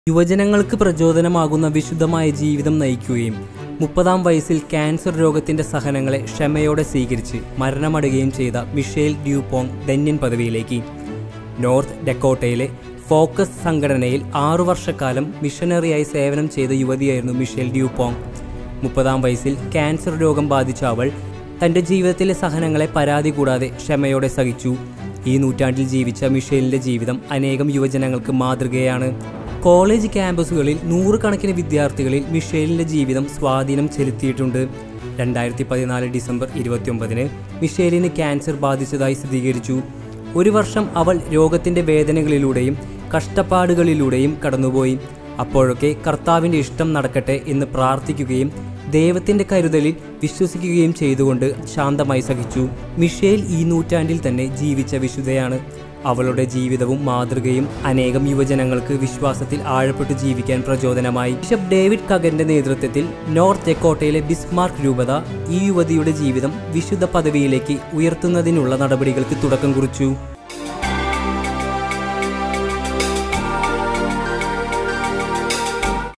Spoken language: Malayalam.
യുവജനങ്ങൾക്ക് പ്രചോദനമാകുന്ന വിശുദ്ധമായ ജീവിതം നയിക്കുകയും മുപ്പതാം വയസ്സിൽ ക്യാൻസർ രോഗത്തിന്റെ സഹനങ്ങളെ ക്ഷമയോടെ സ്വീകരിച്ച് മരണമടുകയും ചെയ്ത മിഷേൽ ഡ്യൂപോങ് ധന്യൻ പദവിയിലേക്ക് നോർത്ത് ഡെക്കോട്ടയിലെ ഫോക്കസ് സംഘടനയിൽ ആറു വർഷക്കാലം മിഷനറിയായി സേവനം ചെയ്ത യുവതിയായിരുന്നു മിഷേൽ ഡ്യൂപോങ് മുപ്പതാം വയസ്സിൽ ക്യാൻസർ രോഗം ബാധിച്ച അവൾ തൻ്റെ ജീവിതത്തിലെ സഹനങ്ങളെ പരാതി കൂടാതെ ക്ഷമയോടെ സഹിച്ചു ഈ നൂറ്റാണ്ടിൽ ജീവിച്ച മിഷേലിൻ്റെ ജീവിതം അനേകം യുവജനങ്ങൾക്ക് മാതൃകയാണ് കോളേജ് ക്യാമ്പസുകളിൽ നൂറുകണക്കിന് വിദ്യാർത്ഥികളിൽ മിഷേലിൻ്റെ ജീവിതം സ്വാധീനം ചെലുത്തിയിട്ടുണ്ട് രണ്ടായിരത്തി പതിനാല് ഡിസംബർ ഇരുപത്തിയൊമ്പതിന് മിഷേലിന് ക്യാൻസർ ബാധിച്ചതായി സ്ഥിരീകരിച്ചു ഒരു വർഷം അവൾ രോഗത്തിൻ്റെ വേദനകളിലൂടെയും കഷ്ടപ്പാടുകളിലൂടെയും കടന്നുപോയി അപ്പോഴൊക്കെ കർത്താവിൻ്റെ ഇഷ്ടം നടക്കട്ടെ എന്ന് പ്രാർത്ഥിക്കുകയും ദൈവത്തിൻ്റെ കരുതലിൽ വിശ്വസിക്കുകയും ചെയ്തുകൊണ്ട് ശാന്തമായി സഹിച്ചു മിഷേൽ ഈ നൂറ്റാണ്ടിൽ തന്നെ ജീവിച്ച വിശുദ്ധയാണ് അവളുടെ ജീവിതവും മാതൃകയും അനേകം യുവജനങ്ങൾക്ക് വിശ്വാസത്തിൽ ആഴപ്പെട്ട് ജീവിക്കാൻ പ്രചോദനമായി ബിഷപ്പ് ഡേവിഡ് കഗന്റെ നേതൃത്വത്തിൽ നോർത്ത് തെക്കോട്ടയിലെ ബിസ്മാർക്ക് രൂപത ഈ യുവതിയുടെ ജീവിതം വിശുദ്ധ പദവിയിലേക്ക് ഉയർത്തുന്നതിനുള്ള നടപടികൾക്ക് തുടക്കം കുറിച്ചു